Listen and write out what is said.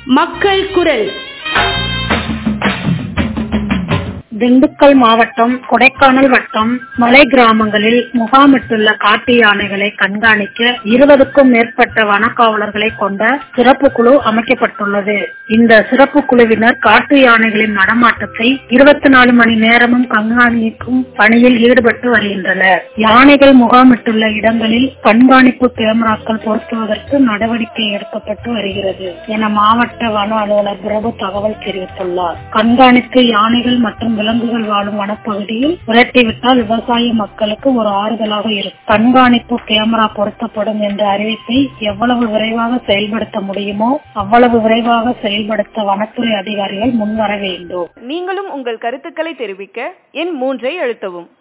மக்கள் குரல் திண்டுக்கல் மாவட்டம் கொடைக்கானல் வட்டம் மலை கிராமங்களில் முகாமிட்டுள்ள காட்டு யானைகளை கண்காணிக்க இருபதுக்கும் மேற்பட்ட வனக்காவலர்களை கொண்ட சிறப்பு குழு அமைக்கப்பட்டுள்ளது இந்த சிறப்பு குழுவினர் காட்டு யானைகளின் நடமாட்டத்தை இருபத்தி நாலு மணி நேரமும் கண்காணிக்கும் பணியில் ஈடுபட்டு வருகின்றனர் யானைகள் முகாமிட்டுள்ள இடங்களில் கண்காணிப்பு கேமராக்கள் பொருத்துவதற்கு நடவடிக்கை எடுக்கப்பட்டு வருகிறது என மாவட்ட வன அலுவலர் பிரபு தகவல் தெரிவித்துள்ளார் கண்காணித்து யானைகள் மற்றும் விலங்குகள் வாழும் வனப்பகுதியில் விரட்டிவிட்டால் விவசாய மக்களுக்கு ஒரு ஆறுதலாக இருக்கும் கண்காணிப்பு கேமரா பொருத்தப்படும் என்ற அறிவிப்பை எவ்வளவு விரைவாக செயல்படுத்த முடியுமோ அவ்வளவு விரைவாக செயல்படுத்த வனத்துறை அதிகாரிகள் முன்வர வேண்டும் நீங்களும் உங்கள் கருத்துக்களை தெரிவிக்க எண் மூன்றை அழுத்தவும்